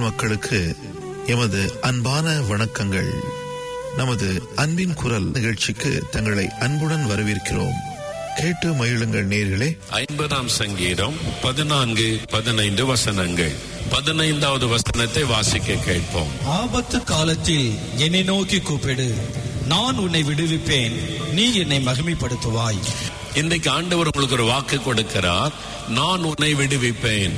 மக்களுக்கு எமது அன்பான வணக்கங்கள் நமது அன்பின் குரல் நிகழ்ச்சிக்கு தங்களை அன்புடன் வரவேற்கிறோம் கேட்டு மகிழுங்கள் நேர்களே ஐம்பதாம் சங்கீதம் பதினான்கு பதினைந்து வசனங்கள் பதினைந்தாவது வசனத்தை வாசிக்க கேட்போம் ஆபத்து காலத்தில் என்னை நோக்கி கூப்பிடு நான் உன்னை விடுவிப்பேன் நீ என்னை மகிமைப்படுத்துவாய் இன்றைக்கு ஆண்டவர் உங்களுக்கு ஒரு வாக்கு கொடுக்கிறார் நான் உன்னை விடுவிப்பேன்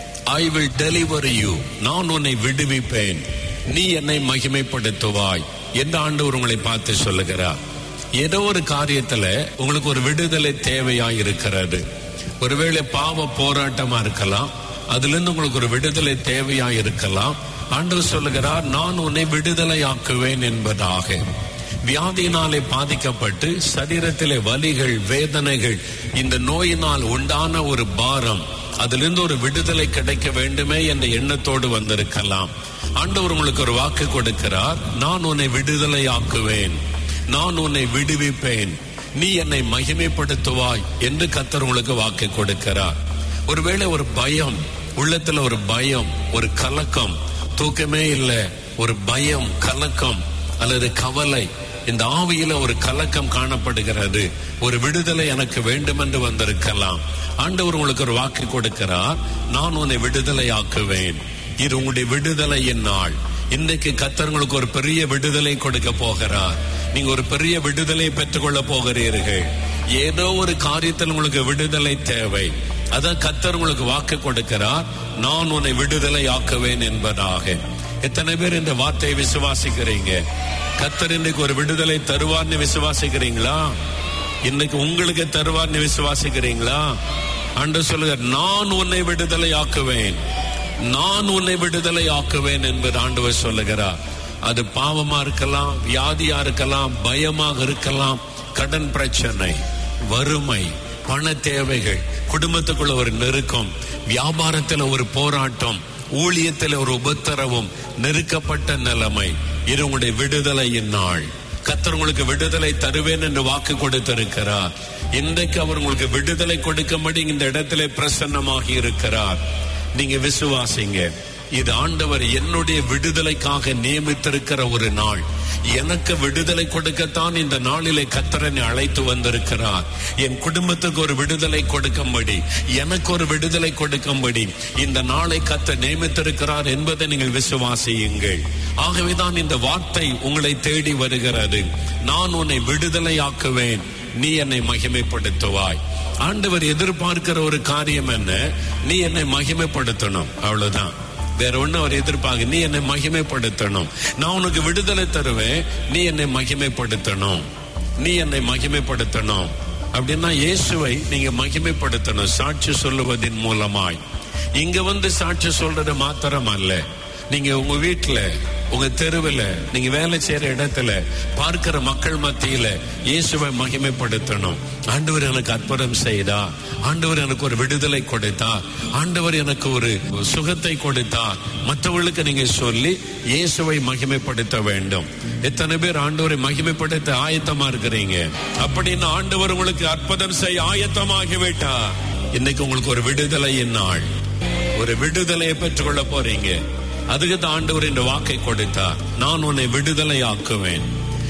ஐ வில் டெலிவர் யூ நான் உன்னை விடுவிப்பேன் நீ என்னை மகிமைப்படுத்துவாய் என்று ஆண்டவர் உங்களை பார்த்து சொல்லுகிறார் ஏதோ ஒரு காரியத்துல உங்களுக்கு ஒரு விடுதலை தேவையா இருக்கிறது ஒருவேளை பாவ போராட்டமா இருக்கலாம் அதுல இருந்து உங்களுக்கு ஒரு விடுதலை தேவையா இருக்கலாம் ஆண்டவர் சொல்லுகிறார் நான் உன்னை விடுதலை ஆக்குவேன் என்பதாக வியாதியினாலே பாதிக்கப்பட்டு சரீரத்திலே வலிகள் வேதனைகள் இந்த நோயினால் உண்டான ஒரு பாரம் அதிலிருந்து ஒரு விடுதலை கிடைக்க வேண்டுமே என்ற எண்ணத்தோடு வந்திருக்கலாம் ஆண்டவர் உங்களுக்கு ஒரு வாக்கு கொடுக்கிறார் நான் உன்னை விடுதலை ஆக்குவேன் நான் உன்னை விடுவிப்பேன் நீ என்னை மகிமைப்படுத்துவாய் என்று கத்தர் உங்களுக்கு வாக்கு கொடுக்கிறார் ஒருவேளை ஒரு பயம் உள்ளத்துல ஒரு பயம் ஒரு கலக்கம் தூக்கமே இல்லை ஒரு பயம் கலக்கம் அல்லது கவலை இந்த ஆவியில ஒரு கலக்கம் காணப்படுகிறது ஒரு விடுதலை எனக்கு வேண்டும் என்று வந்திருக்கலாம் ஆண்டவர் உங்களுக்கு ஒரு வாக்கு கொடுக்கிறார் நான் உன்னை விடுதலை ஆக்குவேன் இது உங்களுடைய விடுதலையின் நாள் இன்னைக்கு கத்தர்களுக்கு ஒரு பெரிய விடுதலை கொடுக்க போகிறார் நீங்க ஒரு பெரிய விடுதலை பெற்றுக்கொள்ள போகிறீர்கள் ஏதோ ஒரு காரியத்தில் உங்களுக்கு விடுதலை தேவை அதான் கத்தர் உங்களுக்கு வாக்கு கொடுக்கிறார் நான் உன்னை விடுதலை ஆக்குவேன் என்பதாக எத்தனை பேர் இந்த வார்த்தையை விசுவாசிக்கிறீங்க கத்தர் இன்னைக்கு ஒரு விடுதலை தருவார்னு விசுவாசிக்கிறீங்களா இன்னைக்கு உங்களுக்கு தருவார்னு விசுவாசிக்கிறீங்களா அன்று சொல்லுங்க நான் உன்னை விடுதலை ஆக்குவேன் நான் உன்னை விடுதலை ஆக்குவேன் என்பது ஆண்டவர் சொல்லுகிறார் அது பாவமா இருக்கலாம் வியாதியா இருக்கலாம் பயமாக இருக்கலாம் கடன் பிரச்சனை வறுமை பண தேவைகள் குடும்பத்துக்குள்ள ஒரு நெருக்கம் வியாபாரத்துல ஒரு போராட்டம் ஊழியத்தில் ஒரு உபத்திரவும் நெருக்கப்பட்ட நிலைமை இது உங்களுடைய விடுதலையின் நாள் கத்தர் உங்களுக்கு விடுதலை தருவேன் என்று வாக்கு கொடுத்திருக்கிறார் இன்றைக்கு அவர் உங்களுக்கு விடுதலை கொடுக்கும்படி இந்த இடத்திலே பிரசன்னமாகி இருக்கிறார் நீங்க விசுவாசிங்க இது ஆண்டவர் என்னுடைய விடுதலைக்காக நியமித்திருக்கிற ஒரு நாள் எனக்கு விடுதலை கொடுக்கத்தான் இந்த நாளிலே கத்தரனை அழைத்து வந்திருக்கிறார் என் குடும்பத்துக்கு ஒரு விடுதலை கொடுக்கும்படி எனக்கு ஒரு விடுதலை கொடுக்கும்படி இந்த நாளை கத்த நியமித்திருக்கிறார் என்பதை நீங்கள் விசுவாசியுங்கள் ஆகவேதான் இந்த வார்த்தை உங்களை தேடி வருகிறது நான் உன்னை விடுதலை ஆக்குவேன் நீ என்னை மகிமைப்படுத்துவாய் ஆண்டவர் எதிர்பார்க்கிற ஒரு காரியம் என்ன நீ என்னை மகிமைப்படுத்தணும் அவ்வளவுதான் வேற ஒண்ணு அவர் எதிர்பார்க்க நீ என்னை மகிமைப்படுத்தணும் நான் உனக்கு விடுதலை தருவேன் நீ என்னை மகிமைப்படுத்தணும் நீ என்னை மகிமைப்படுத்தணும் அப்படின்னா இயேசுவை நீங்க மகிமைப்படுத்தணும் சாட்சி சொல்லுவதன் மூலமாய் இங்க வந்து சாட்சி சொல்றது மாத்திரம் அல்ல நீங்க உங்க வீட்டுல உங்க தெருவில் நீங்க வேலை செய்யற இடத்துல பார்க்கிற மக்கள் மத்தியில இயேசுவை மகிமைப்படுத்தணும் ஆண்டவர் எனக்கு அற்புதம் செய்தா ஆண்டவர் எனக்கு ஒரு விடுதலை கொடுத்தா ஆண்டவர் எனக்கு ஒரு சுகத்தை கொடுத்தார் மற்றவர்களுக்கு நீங்க சொல்லி இயேசுவை மகிமைப்படுத்த வேண்டும் எத்தனை பேர் ஆண்டவரை மகிமைப்படுத்த ஆயத்தமா இருக்கிறீங்க அப்படின்னு ஆண்டவர் உங்களுக்கு அற்புதம் செய்ய ஆயத்தமாகி விட்டா இன்னைக்கு உங்களுக்கு ஒரு விடுதலையின் நாள் ஒரு விடுதலையை பெற்றுக்கொள்ள போறீங்க அதுக்கு தான் ஆண்டவர் இந்த வாக்கை கொடுத்தார் நான் உன்னை விடுதலை ஆக்குவேன்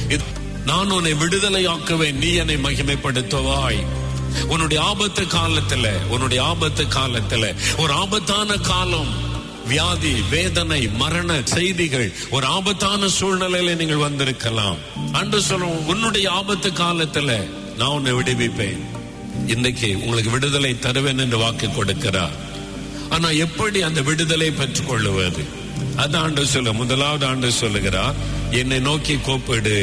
நான் உன்னை விடுதலை ஆக்குவேன் நீ என்னை மகிமைப்படுத்துவாய் உன்னுடைய ஆபத்து காலத்துல உன்னுடைய ஆபத்து காலத்துல ஒரு ஆபத்தான காலம் வியாதி வேதனை மரண செய்திகள் ஒரு ஆபத்தான சூழ்நிலையில நீங்கள் வந்திருக்கலாம் அன்று சொல்லுவோம் உன்னுடைய ஆபத்து காலத்துல நான் உன்னை விடுவிப்பேன் இன்னைக்கு உங்களுக்கு விடுதலை தருவேன் என்று வாக்கு கொடுக்கிறார் ஆனா எப்படி அந்த விடுதலை பெற்றுக் கொள்ளுவது அது ஆண்டு சொல்ல முதலாவது ஆண்டு சொல்லுகிறார் என்னை நோக்கி கூப்பிடு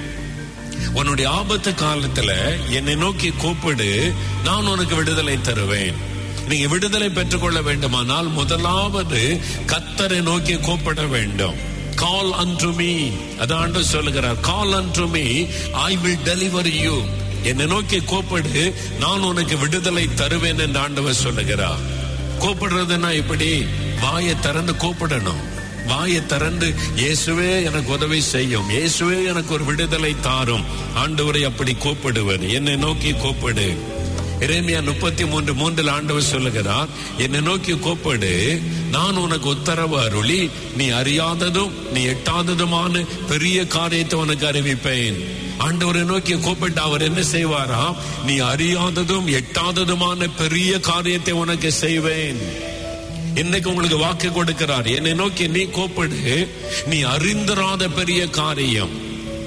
உன்னுடைய ஆபத்து காலத்துல என்னை நோக்கி கூப்பிடு நான் உனக்கு விடுதலை தருவேன் நீங்க விடுதலை பெற்றுக்கொள்ள வேண்டுமானால் முதலாவது கத்தரை நோக்கி கூப்பிட வேண்டும் கால் அன்று மீ அதான் சொல்லுகிறார் call unto me I will deliver you என்னை நோக்கி கூப்பிடு நான் உனக்கு விடுதலை தருவேன் என்று ஆண்டவர் சொல்லுகிறார் கூப்பிடுறதுன்னா இப்படி வாயை திறந்து கூப்பிடணும் வாயை திறந்து இயேசுவே எனக்கு உதவி செய்யும் இயேசுவே எனக்கு ஒரு விடுதலை தாரும் ஆண்டவரை அப்படி கூப்பிடுவது என்னை நோக்கி கூப்பிடு எரேமியா முப்பத்தி மூன்று மூன்றில் ஆண்டவர் சொல்லுகிறார் என்னை நோக்கி கூப்பிடு நான் உனக்கு உத்தரவு அருளி நீ அறியாததும் நீ எட்டாததுமான பெரிய காரியத்தை உனக்கு அறிவிப்பேன் ஆண்டவரை நோக்கி கூப்பிட்டு அவர் என்ன செய்வாராம் நீ அறியாததும் எட்டாததுமான பெரிய காரியத்தை உனக்கு செய்வேன் இன்னைக்கு உங்களுக்கு வாக்கு கொடுக்கிறார் என்னை நோக்கி நீ கூப்பிடு நீ அறிந்திராத பெரிய காரியம்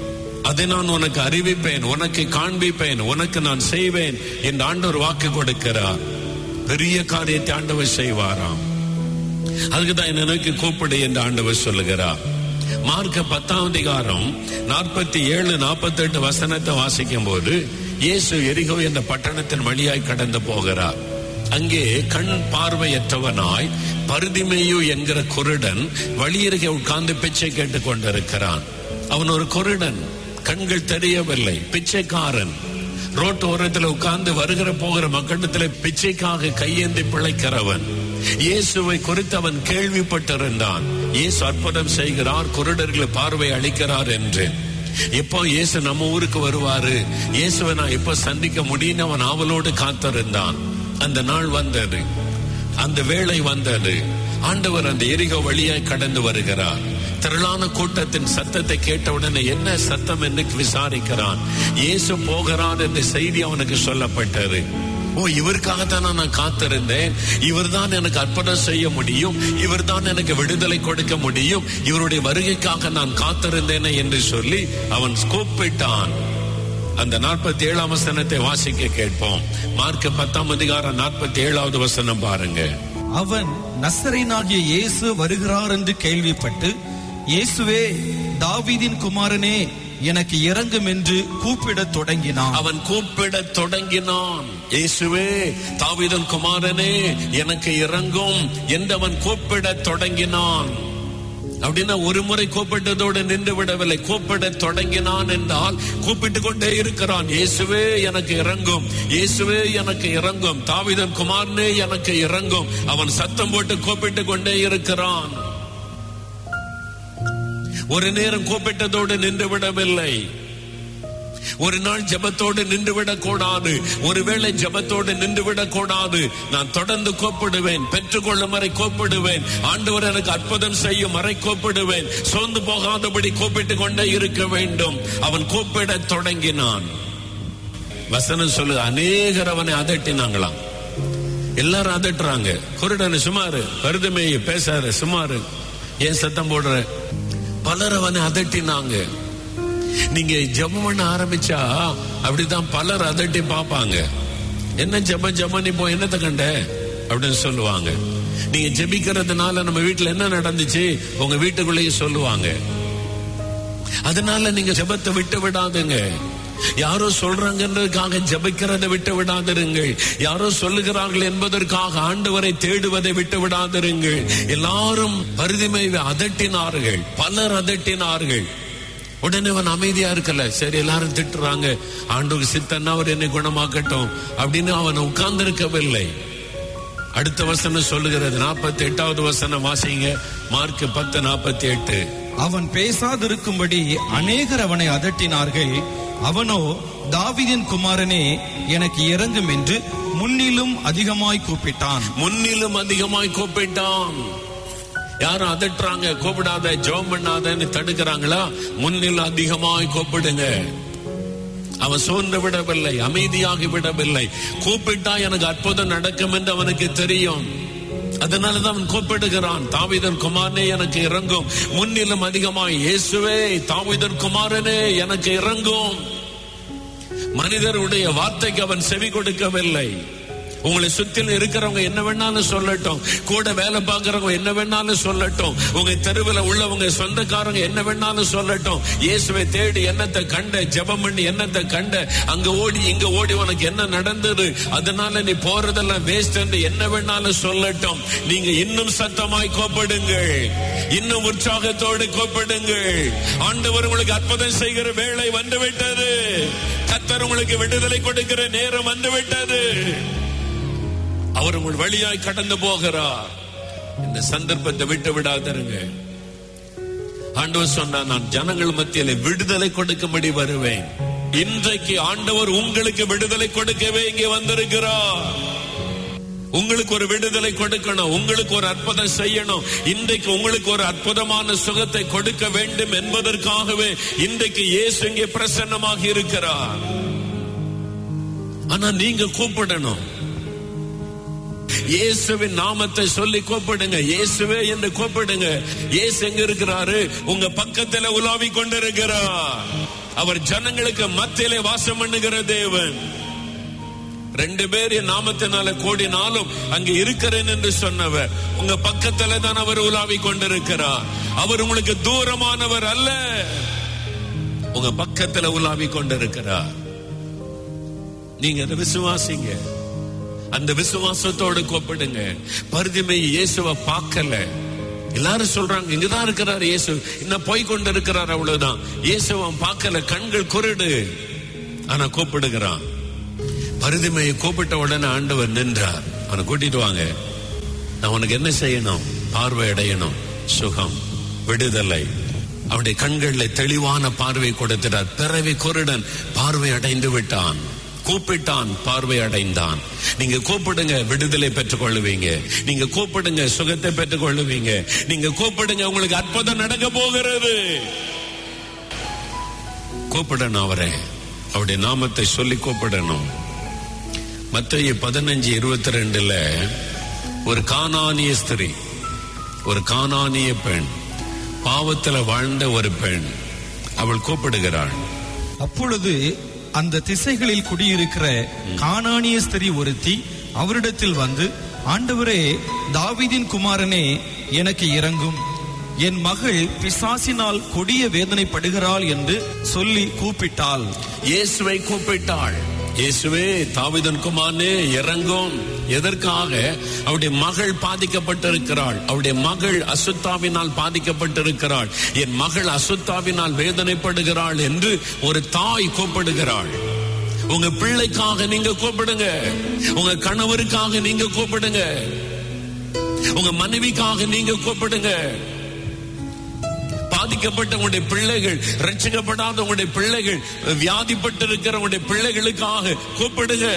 அதை நான் உனக்கு அறிவிப்பேன் உனக்கு காண்பிப்பேன் உனக்கு நான் செய்வேன் என்று ஆண்டவர் வாக்கு கொடுக்கிறார் பெரிய காரியத்தை ஆண்டவர் செய்வாராம் அதுக்குதான் என்னை நோக்கி கூப்பிடு என்று ஆண்டவர் சொல்லுகிறார் மார்க்க பத்தாம் அதிகாரம் நாற்பத்தி ஏழு நாற்பத்தி எட்டு வசனத்தை வாசிக்கும் போது இயேசு எரிகோ என்ற பட்டணத்தின் வழியாய் கடந்து போகிறார் அங்கே கண் பார்வையற்றவனாய் பருதிமேயு என்கிற குருடன் வழியருகே உட்கார்ந்து பிச்சை கேட்டுக் கொண்டிருக்கிறான் அவன் ஒரு குருடன் கண்கள் தெரியவில்லை பிச்சைக்காரன் ரோட்டு ஓரத்தில் உட்கார்ந்து வருகிற போகிற மக்களிடத்தில் பிச்சைக்காக கையேந்தி பிழைக்கிறவன் இயேசுவை குறித்து அவன் கேள்விப்பட்டிருந்தான் இயேசு அற்புதம் செய்கிறார் குருடர்களை பார்வை அளிக்கிறார் என்று எப்போ இயேசு நம்ம ஊருக்கு வருவாரு இயேசுவை நான் எப்ப சந்திக்க முடியும்னு அவன் ஆவலோடு காத்திருந்தான் அந்த நாள் வந்தது அந்த வேளை வந்தது ஆண்டவர் அந்த எரிகோ வழியாய் கடந்து வருகிறார் திரளான கூட்டத்தின் சத்தத்தை கேட்டவுடனே என்ன சத்தம் என்று விசாரிக்கிறான் இயேசு போகிறார் என்ற செய்தி அவனுக்கு சொல்லப்பட்டது ஓ இவருக்காகத்தான் நான் காத்திருந்தேன் இவர் தான் எனக்கு அற்புதம் செய்ய முடியும் இவர் தான் எனக்கு விடுதலை கொடுக்க முடியும் இவருடைய வருகைக்காக நான் காத்திருந்தேனே என்று சொல்லி அவன் கூப்பிட்டான் அந்த நாற்பத்தி ஏழாம் வசனத்தை வாசிக்க கேட்போம் மார்க் பத்தாம் அதிகாரம் நாற்பத்தி ஏழாவது வசனம் பாருங்க அவன் நசரேனாகிய இயேசு வருகிறார் என்று கேள்விப்பட்டு இயேசுவே தாவீதின் குமாரனே எனக்கு இறங்கும் என்று கூப்பிடத் தொடங்கினான் அவன் கூப்பிட தொடங்கினான் இயேசுவே தாவீதன் குமாரனே எனக்கு இறங்கும் என்று அவன் கூப்பிட தொடங்கினான் அப்படின்னா ஒரு முறை கூப்பிட்டதோடு நின்று விடவில்லை கூப்பிட தொடங்கினான் என்றால் கூப்பிட்டு கொண்டே இருக்கிறான் இயேசுவே எனக்கு இறங்கும் இயேசுவே எனக்கு இறங்கும் தாவிதன் குமாரனே எனக்கு இறங்கும் அவன் சத்தம் போட்டு கூப்பிட்டு கொண்டே இருக்கிறான் ஒரு நேரம் கூப்பிட்டதோடு நின்று விடவில்லை ஒரு நாள் ஜபத்தோடு நின்று விடக்கூடாது ஒருவேளை ஜபத்தோடு நின்று விடக்கூடாது நான் தொடர்ந்து கூப்பிடுவேன் பெற்றுக்கொள்ளும் வரை கூப்பிடுவேன் ஆண்டவர் எனக்கு அற்புதம் செய்யும் வரை கூப்பிடுவேன் சோர்ந்து போகாதபடி கூப்பிட்டு கொண்டே இருக்க வேண்டும் அவன் கூப்பிட தொடங்கினான் வசனம் சொல்லு அநேகர் அவனை அதட்டினாங்களாம் எல்லாரும் அதட்டுறாங்க குருடனு சுமாரு கருதுமைய பேசாரு சுமாரு ஏன் சத்தம் போடுற பலர் அவனை அதட்டினாங்க நீங்க ஜெபம் பண்ண ஆரம்பிச்சா அப்படிதான் பலர் அதட்டி பார்ப்பாங்க என்ன ஜெபம் ஜெபம் நீ போ என்னத்தை கண்ட அப்படின்னு சொல்லுவாங்க நீங்க ஜெபிக்கிறதுனால நம்ம வீட்டுல என்ன நடந்துச்சு உங்க வீட்டுக்குள்ளேயே சொல்லுவாங்க அதனால நீங்க ஜெபத்தை விட்டு விடாதுங்க யாரோ சொல்றாங்கன்றதுக்காக ஜபிக்கிறதை விட்டு விடாதிருங்கள் யாரோ சொல்லுகிறார்கள் என்பதற்காக ஆண்டவரை தேடுவதை விட்டு விடாதிருங்கள் எல்லாரும் பருதிமை அதட்டினார்கள் பலர் அதட்டினார்கள் உடனே அவன் அமைதியா இருக்கல சரி எல்லாரும் திட்டுறாங்க ஆண்டுக்கு சித்தன்னா அவர் என்னை குணமாக்கட்டும் அப்படின்னு அவன் உட்கார்ந்து இருக்கவில்லை அடுத்த வசனம் சொல்லுகிறது நாற்பத்தி எட்டாவது வசனம் வாசிங்க மார்க் பத்து நாற்பத்தி எட்டு அவன் பேசாதிருக்கும்படி அநேகர் அவனை அதட்டினார்கள் அவனோ தாவீதின் குமாரனே எனக்கு இறங்கும் என்று முன்னிலும் அதிகமாய் கூப்பிட்டான் முன்னிலும் அதிகமாய் கூப்பிட்டான் யாரும் அதட்டுறாங்க கூப்பிடாத ஜெபம் பண்ணாதன்னு தடுக்கிறாங்களா முன்னில் அதிகமாய் கூப்பிடுங்க அவன் சோர்ந்து விடவில்லை அமைதியாகி விடவில்லை கூப்பிட்டா எனக்கு அற்புதம் நடக்கும் என்று அவனுக்கு தெரியும் அதனாலதான் அவன் கூப்பிடுகிறான் தாவிதன் குமாரனே எனக்கு இறங்கும் முன்னிலும் அதிகமாய் இயேசுவே தாவிதன் குமாரனே எனக்கு இறங்கும் மனிதருடைய வார்த்தைக்கு அவன் செவி கொடுக்கவில்லை உங்களை சுத்தில இருக்கிறவங்க என்ன வேணாலும் சொல்லட்டும் கூட வேலை பார்க்கறவங்க என்ன வேணாலும் சொல்லட்டும் உங்க தெருவில் உள்ளவங்க சொந்தக்காரங்க என்ன வேணாலும் சொல்லட்டும் இயேசுவை தேடி என்னத்தை கண்ட ஜெபம் பண்ணி என்னத்தை கண்ட அங்க ஓடி இங்க ஓடி உனக்கு என்ன நடந்தது அதனால நீ போறதெல்லாம் வேஸ்ட் என்று என்ன வேணாலும் சொல்லட்டும் நீங்க இன்னும் சத்தமாய் கோப்படுங்கள் இன்னும் உற்சாகத்தோடு கோப்படுங்கள் ஆண்டவர் உங்களுக்கு அற்புதம் செய்கிற வேலை வந்துவிட்டது கத்தர் உங்களுக்கு விடுதலை கொடுக்கிற நேரம் வந்துவிட்டது அவர் உங்கள் வழியாய் கடந்து போகிறார் இந்த சந்தர்ப்பத்தை விட்டு விடாதருங்க ஆண்டவர் சொன்னா நான் ஜனங்கள் மத்தியில விடுதலை கொடுக்கும்படி வருவேன் இன்றைக்கு ஆண்டவர் உங்களுக்கு விடுதலை கொடுக்கவே இங்கே வந்திருக்கிறார் உங்களுக்கு ஒரு விடுதலை கொடுக்கணும் உங்களுக்கு ஒரு அற்புதம் செய்யணும் இன்றைக்கு உங்களுக்கு ஒரு அற்புதமான சுகத்தை கொடுக்க வேண்டும் என்பதற்காகவே இன்றைக்கு இயேசு இங்கே பிரசன்னமாக இருக்கிறார் ஆனா நீங்க கூப்பிடணும் இயேசுவின் நாமத்தை சொல்லி கூப்பிடுங்க இயேசுவே என்று கூப்பிடுங்க இயேசு எங்க இருக்கிறாரு உங்க பக்கத்துல உலாவி கொண்டிருக்கிறார் அவர் ஜனங்களுக்கு மத்தியிலே வாசம் பண்ணுகிற தேவன் ரெண்டு பேர் என் நாமத்தினால கூடினாலும் அங்க இருக்கிறேன் என்று சொன்னவர் உங்க பக்கத்துல தான் அவர் உலாவி கொண்டிருக்கிறார் அவர் உங்களுக்கு தூரமானவர் அல்ல உங்க பக்கத்துல உலாவி கொண்டிருக்கிறார் நீங்க அதை விசுவாசிங்க அந்த விசுவாசத்தோடு கூப்பிடுங்க பரிதிமை இயேசுவை பார்க்கல எல்லாரும் சொல்றாங்க இங்கதான் இருக்கிறார் இயேசு இன்னும் போய் கொண்டு இருக்கிறார் அவ்வளவுதான் இயேசுவன் பார்க்கல கண்கள் குருடு ஆனா கூப்பிடுகிறான் பரிதிமையை கூப்பிட்ட உடனே ஆண்டவர் நின்றார் அவனை கூட்டிட்டு வாங்க நான் உனக்கு என்ன செய்யணும் பார்வை அடையணும் சுகம் விடுதலை அவனுடைய கண்கள்ல தெளிவான பார்வை கொடுத்துட்டார் பிறவி குருடன் பார்வை அடைந்து விட்டான் கூப்பிட்டான் பார்வை அடைந்தான் நீங்க கூப்பிடுங்க விடுதலை பெற்றுக் கொள்ளுவீங்க நீங்க கூப்பிடுங்க சுகத்தை பெற்றுக் கொள்ளுவீங்க நீங்க கூப்பிடுங்க உங்களுக்கு அற்புதம் நடக்க போகிறது கூப்பிடணும் அவரை அவருடைய நாமத்தை சொல்லி கூப்பிடணும் மத்திய பதினஞ்சு இருபத்தி ரெண்டுல ஒரு கானானிய ஸ்திரீ ஒரு கானானிய பெண் பாவத்துல வாழ்ந்த ஒரு பெண் அவள் கூப்பிடுகிறாள் அப்பொழுது அந்த திசைகளில் குடியிருக்கிற கானானிய ஸ்திரீ ஒருத்தி அவரிடத்தில் வந்து ஆண்டவரே தாவீதின் குமாரனே எனக்கு இறங்கும் என் மகள் பிசாசினால் கொடிய வேதனைப்படுகிறாள் என்று சொல்லி கூப்பிட்டாள் இயேசுவை கூப்பிட்டாள் இயேசுவே தாவிதன் குமாரனே இறங்கும் எதற்காக அவருடைய மகள் பாதிக்கப்பட்டிருக்கிறாள் அவருடைய மகள் அசுத்தாவினால் பாதிக்கப்பட்டிருக்கிறாள் என் மகள் அசுத்தாவினால் வேதனைப்படுகிறாள் என்று ஒரு தாய் கூப்பிடுகிறாள் உங்க பிள்ளைக்காக நீங்க கூப்பிடுங்க உங்க கணவருக்காக நீங்க கூப்பிடுங்க உங்க மனைவிக்காக நீங்க கூப்பிடுங்க பாதிக்கப்பட்ட உங்களுடைய பிள்ளைகள் ரட்சிக்கப்படாத உங்களுடைய பிள்ளைகள் வியாதிப்பட்டு இருக்கிற உங்களுடைய பிள்ளைகளுக்காக கூப்பிடுங்க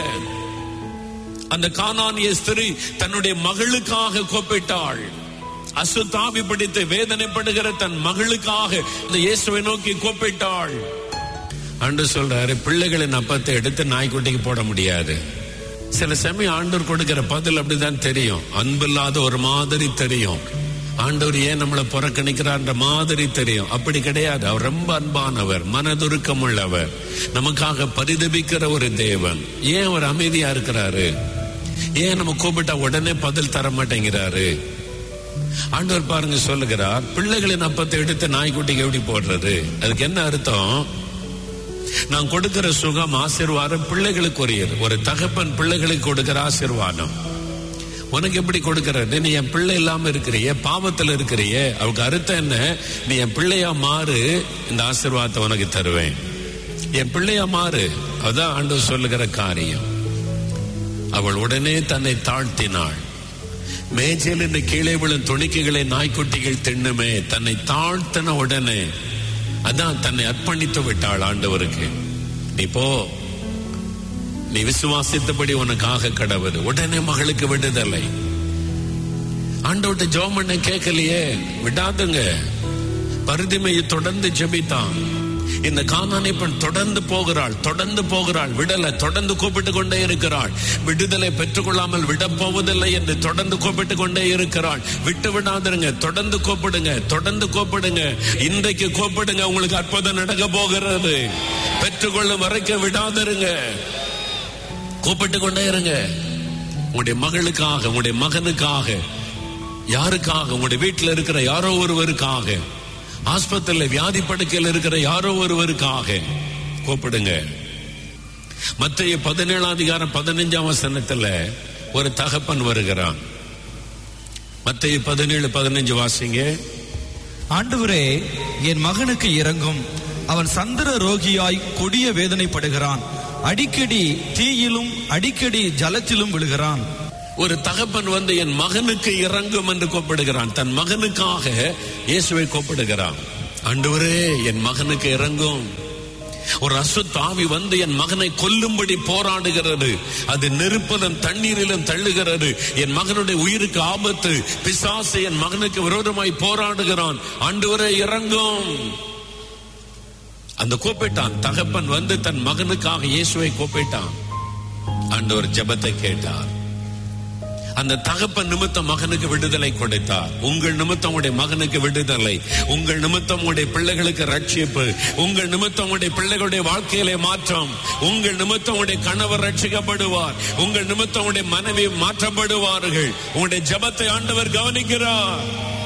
அந்த கானானிய ஸ்திரீ தன்னுடைய மகளுக்காக கூப்பிட்டாள் அசுத்தாவி பிடித்து வேதனைப்படுகிற தன் மகளுக்காக இந்த இயேசுவை நோக்கி கூப்பிட்டாள் ஆண்டு சொல்றாரு பிள்ளைகளின் அப்பத்தை எடுத்து நாய்க்குட்டிக்கு போட முடியாது சில சமயம் ஆண்டவர் கொடுக்கிற பதில் அப்படிதான் தெரியும் அன்பில்லாத ஒரு மாதிரி தெரியும் ஆண்டவர் ஏன் நம்மளை புறக்கணிக்கிறான்ற மாதிரி தெரியும் அப்படி கிடையாது அவர் ரொம்ப அன்பானவர் மனதுருக்கம் உள்ளவர் நமக்காக பரிதபிக்கிற ஒரு தேவன் ஏன் அவர் அமைதியா இருக்கிறாரு ஏன் நம்ம கூப்பிட்டா உடனே பதில் தர மாட்டேங்கிறாரு ஆண்டவர் பாருங்க சொல்லுகிறார் பிள்ளைகளின் அப்பத்தை எடுத்து நாய்க்குட்டிக்கு எப்படி போடுறது அதுக்கு என்ன அர்த்தம் நான் கொடுக்கிற சுகம் ஆசிர்வாதம் பிள்ளைகளுக்குரியது ஒரு தகப்பன் பிள்ளைகளுக்கு கொடுக்கிற ஆசிர்வாதம் உனக்கு எப்படி கொடுக்கறது நீ என் பிள்ளை இல்லாம இருக்கிறிய பாவத்துல இருக்கிறிய அவளுக்கு அர்த்தம் என்ன நீ என் பிள்ளையா மாறு இந்த ஆசிர்வாதத்தை உனக்கு தருவேன் என் பிள்ளையா மாறு அதான் ஆண்டவர் சொல்லுகிற காரியம் அவள் உடனே தன்னை தாழ்த்தினாள் மேஜையில் இந்த கீழே விழும் துணிக்கைகளை நாய்க்குட்டிகள் தின்னுமே தன்னை தாழ்த்தின உடனே அதான் தன்னை அர்ப்பணித்து விட்டாள் ஆண்டவருக்கு நீ போ நீ விசுவாசித்தபடி உனக்காக கடவுது உடனே மகளுக்கு விடுதலை ஆண்டவட்ட ஜோம் பண்ண கேட்கலையே விடாதுங்க பருதிமையை தொடர்ந்து ஜெபித்தான் இந்த காணானை பெண் தொடர்ந்து போகிறாள் தொடர்ந்து போகிறாள் விடல தொடர்ந்து கூப்பிட்டு கொண்டே இருக்கிறாள் விடுதலை பெற்றுக்கொள்ளாமல் விட போவதில்லை என்று தொடர்ந்து கூப்பிட்டு கொண்டே இருக்கிறாள் விட்டு விடாதிருங்க தொடர்ந்து கூப்பிடுங்க தொடர்ந்து கூப்பிடுங்க இன்றைக்கு கூப்பிடுங்க உங்களுக்கு அற்புதம் நடக்க போகிறது பெற்றுக்கொள்ளும் வரைக்கும் விடாதிருங்க கூப்பிட்டு கொண்டே இருங்க உங்களுடைய மகளுக்காக உங்களுடைய மகனுக்காக யாருக்காக உங்களுடைய வீட்டில் இருக்கிற யாரோ ஒருவருக்காக ஆஸ்பத்திரியில் வியாதி படுக்கையில் இருக்கிற யாரோ ஒருவருக்காக கூப்பிடுங்க மத்திய பதினேழாம் அதிகாரம் பதினஞ்சாம் வசனத்துல ஒரு தகப்பன் வருகிறான் மத்திய பதினேழு பதினஞ்சு வாசிங்க ஆண்டவரே என் மகனுக்கு இறங்கும் அவன் சந்திர ரோகியாய் கொடிய வேதனைப்படுகிறான் அடிக்கடி தீயிலும் அடிக்கடி ஜலத்திலும் விழுகிறான் ஒரு தகப்பன் வந்து என் மகனுக்கு இறங்கும் என்று கூப்பிடுகிறான் தன் மகனுக்காக இயேசுவை கூப்பிடுகிறான் ஆண்டவரே என் மகனுக்கு இறங்கும் ஒரு அசுத்தாவி வந்து என் மகனை கொல்லும்படி போராடுகிறது அது நெருப்பிலும் தண்ணீரிலும் தள்ளுகிறது என் மகனுடைய உயிருக்கு ஆபத்து பிசாசு என் மகனுக்கு விரோதமாய் போராடுகிறான் ஆண்டவரே இறங்கும் அந்த கூப்பிட்டான் தகப்பன் வந்து தன் மகனுக்காக இயேசுவை கூப்பிட்டான் ஆண்டவர் ஜெபத்தை கேட்டார் அந்த தகப்பன் நிமித்தம் மகனுக்கு விடுதலை கொடுத்தார் உங்கள் நிமித்தம் உடைய மகனுக்கு விடுதலை உங்கள் நிமித்தம் உடைய பிள்ளைகளுக்கு ரட்சிப்பு உங்கள் நிமித்தம் உடைய பிள்ளைகளுடைய வாழ்க்கையிலே மாற்றம் உங்கள் நிமித்தம் உடைய கணவர் ரட்சிக்கப்படுவார் உங்கள் நிமித்தம் உடைய மனைவி மாற்றப்படுவார்கள் உங்களுடைய ஜெபத்தை ஆண்டவர் கவனிக்கிறார்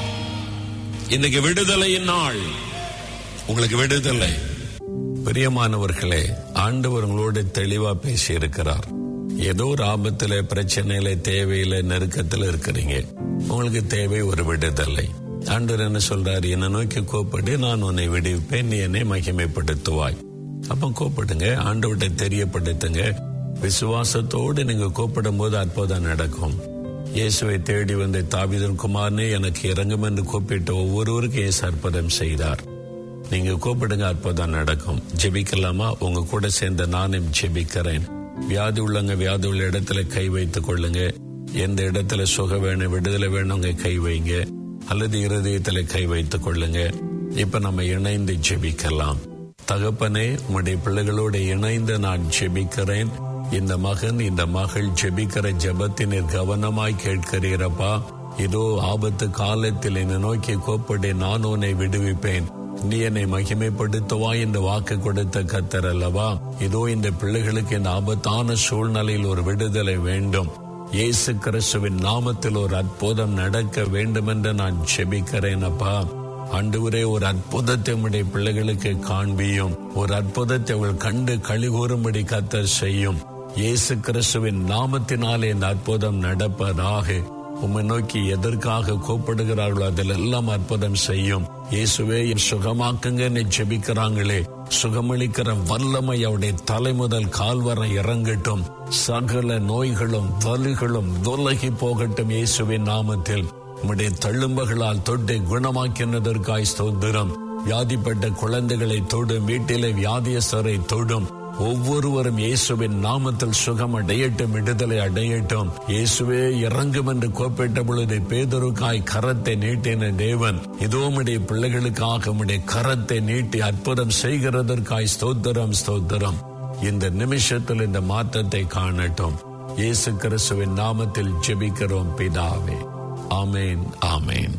இன்னைக்கு விடுதலையின் நாள் உங்களுக்கு விடுதலை பிரியமானவர்களே ஆண்டவர் உங்களோட தெளிவா பேசி இருக்கிறார் ஏதோ ஒரு ஆபத்துல பிரச்சனையில தேவையில நெருக்கத்துல இருக்கிறீங்க உங்களுக்கு தேவை ஒரு விடுதலை ஆண்டவர் என்ன சொல்றாரு என்னை நோக்கி கோப்படு நான் உன்னை விடுவிப்பேன் நீ என்னை மகிமைப்படுத்துவாய் அப்ப கோப்படுங்க ஆண்டவர்கிட்ட தெரியப்படுத்துங்க விசுவாசத்தோடு நீங்க கூப்பிடும் போது அற்புதம் நடக்கும் இயேசுவை தேடி வந்த தாவிதன் குமாரனே எனக்கு இறங்கும் என்று கூப்பிட்ட ஒவ்வொருவருக்கும் இயேசு அற்புதம் செய்தார் நீங்க கூப்பிடுங்க அற்புதம் நடக்கும் ஜெபிக்கலாமா உங்க கூட சேர்ந்த நானும் ஜெபிக்கிறேன் வியாதி உள்ளவங்க வியாதி உள்ள இடத்துல கை வைத்துக் கொள்ளுங்க எந்த இடத்துல சுக வேணும் விடுதலை வேணுங்க கை வைங்க அல்லது இருதயத்துல கை வைத்துக் கொள்ளுங்க இப்ப நம்ம இணைந்து ஜெபிக்கலாம் தகப்பனே உம்முடைய பிள்ளைகளோடு இணைந்து நான் ஜெபிக்கிறேன் இந்த மகன் இந்த மகள் ஜெபிக்கிற ஜெபத்தினர் கவனமாய் கேட்கிறீரப்பா இதோ ஆபத்து காலத்தில் என்னை நோக்கி கோப்படி நான் உன்னை விடுவிப்பேன் நீ என்னை மகிமைப்படுத்துவா என்று வாக்கு கொடுத்த கத்தர் அல்லவா இதோ இந்த பிள்ளைகளுக்கு இந்த ஆபத்தான சூழ்நிலையில் ஒரு விடுதலை வேண்டும் இயேசு கிறிஸ்துவின் நாமத்தில் ஒரு அற்புதம் நடக்க வேண்டும் என்று நான் செபிக்கிறேன் அப்பா ஆண்டவரே ஒரு அற்புதத்தை உடைய பிள்ளைகளுக்கு காண்பியும் ஒரு அற்புதத்தை அவள் கண்டு கழிகூறும்படி கத்தர் செய்யும் இயேசு கிறிஸ்துவின் நாமத்தினாலே இந்த அற்புதம் நடப்பதாக உம்மை நோக்கி எதற்காக கூப்பிடுகிறார்களோ அதில் எல்லாம் அற்புதம் செய்யும் இயேசுவே சுகமாக்குங்கன்னு ஜெபிக்கிறாங்களே சுகமளிக்கிற வல்லமை அவருடைய தலை முதல் கால் வரை இறங்கட்டும் சகல நோய்களும் வலிகளும் விலகி போகட்டும் இயேசுவின் நாமத்தில் உம்முடைய தள்ளும்பகளால் தொட்டை குணமாக்கினதற்காய் ஸ்தோத்திரம் வியாதிப்பட்ட குழந்தைகளை தொடும் வீட்டிலே வியாதியஸ்தரை தொடும் ஒவ்வொருவரும் இயேசுவின் நாமத்தில் சுகம் அடையட்டும் விடுதலை அடையட்டும் இயேசுவே இறங்கும் என்று கோப்பிட்ட பொழுது பேதருக்காய் கரத்தை நீட்டின தேவன் இதோ உடைய பிள்ளைகளுக்காக உடைய கரத்தை நீட்டி அற்புதம் செய்கிறதற்காய் ஸ்தோத்திரம் ஸ்தோத்திரம் இந்த நிமிஷத்தில் இந்த மாற்றத்தை காணட்டும் இயேசு கிறிஸ்துவின் நாமத்தில் ஜெபிக்கிறோம் பிதாவே ஆமேன் ஆமேன்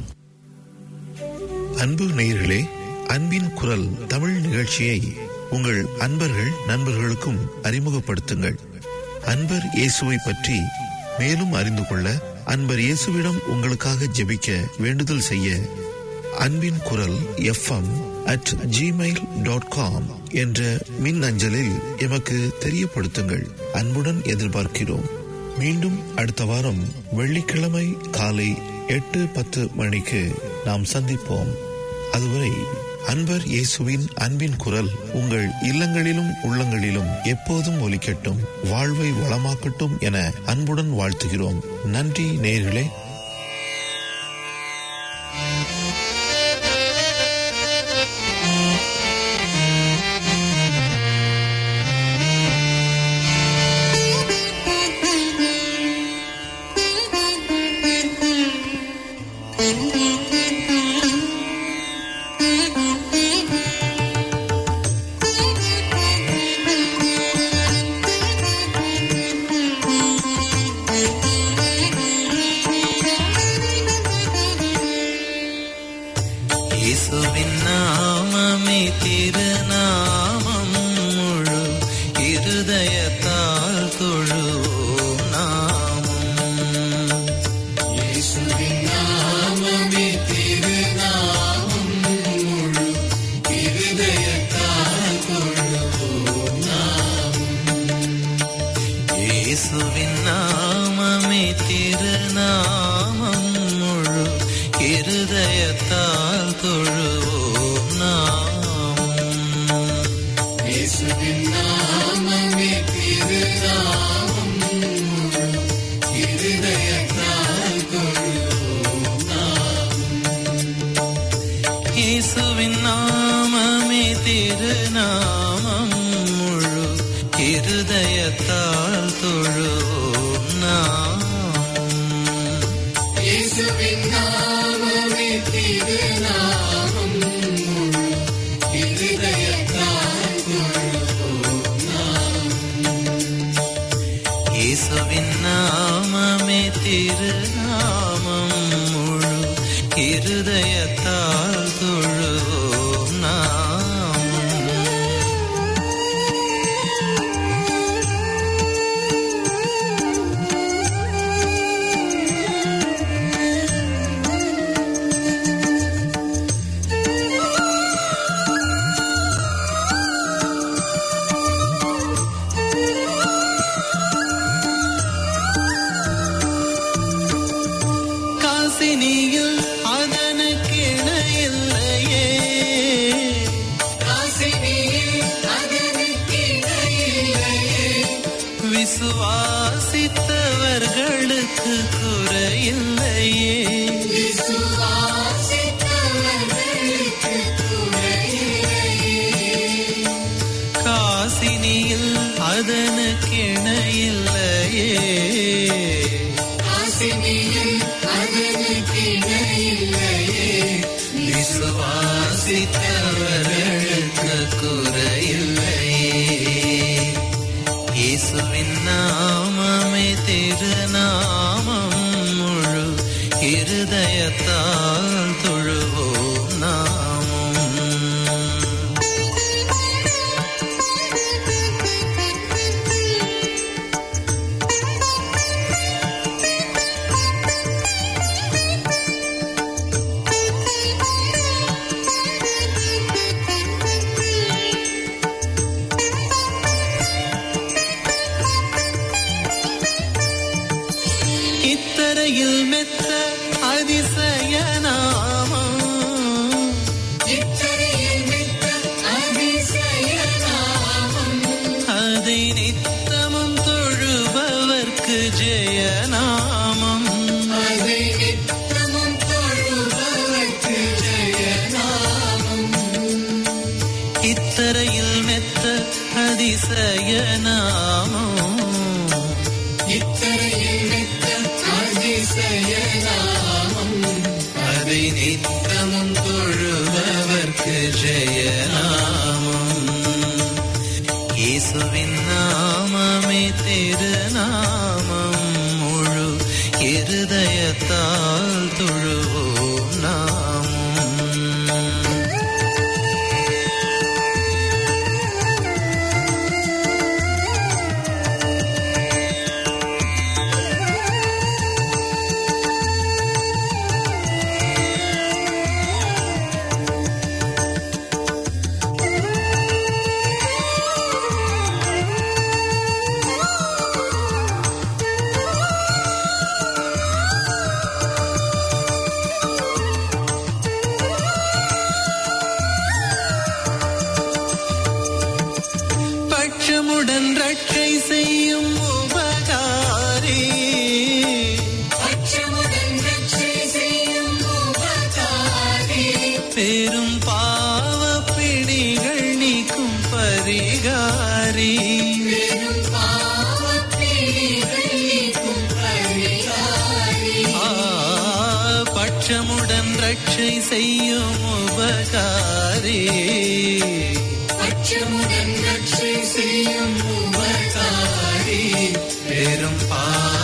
அன்பு நேயர்களே அன்பின் குரல் தமிழ் நிகழ்ச்சியை உங்கள் அன்பர்கள் நண்பர்களுக்கும் அறிமுகப்படுத்துங்கள் அன்பர் இயேசுவை பற்றி மேலும் அறிந்து கொள்ள அன்பர் இயேசுவிடம் உங்களுக்காக ஜெபிக்க வேண்டுதல் செய்ய அன்பின் குரல் FM at Gmail dot com என்ற மின் அஞ்சலில் எமக்கு தெரியப்படுத்துங்கள் அன்புடன் எதிர்பார்க்கிறோம் மீண்டும் அடுத்த வாரம் வெள்ளிக்கிழமை காலை எட்டு பத்து மணிக்கு நாம் சந்திப்போம் அதுவரை அன்பர் இயேசுவின் அன்பின் குரல் உங்கள் இல்லங்களிலும் உள்ளங்களிலும் எப்போதும் ஒலிக்கட்டும் வாழ்வை வளமாக்கட்டும் என அன்புடன் வாழ்த்துகிறோம் நன்றி நேயர்களே இயேசுவின் நாமமே திருநாமம் முழு இருதயத்தால் தொழுவோம் நாமம் இயேசுவின் நாமமே திருநாமம் முழு இருதயத்தால் தொழுவோம் நாமம் இயேசுவின் நாமமே திருநாமம் முழு இருதயத்தால் தொழுவோம் நாமம் இயேசுவின் நாமமே திருநாமம் முழு இருதயத்தால் தொழுவோம் நாமம் இயேசுவின் நாமமே திருநாமம் இயேசுவின் நாமமே திருநாமம் முழு இருதயத்தால் தொழுவோம் நாமும் காசினியில் அதனுக்கு இணையில்லையே விசுவாசித்தவர்களுக்கு குறையில்லையே காசினியில் அதனுக்கு இணையில்லையே விசுவாசித்தவர்களுக்கு குறையில்லையே இயேசுவின் நாமமே திருநாமம் முழு இருதயத்தால் தொழுவோம் நாமும் இத்தரையில் மெத்த அதிசய நாமம் அதை நித்தமும் தொழுபவர்க்கு ஜெயநாமம் இத்தரையில் மெத்த அதிசய நாமம் அதை நித்தமும் தொழுபவர்க்கு ஜெயநாமம் இயேசுவின் நாமமே திருநாமம் முழு இருதயத்தால் தொழுவோம் நாமும் பட்சமுடன் ரட்சை செய்யும் உபகாரி பெரும் பாவ பிடிகள் நீக்கும் பரிகாரி ஆ, பட்சமுடன் ரட்சை செய்யும் உபகாரி பெரும் பாவ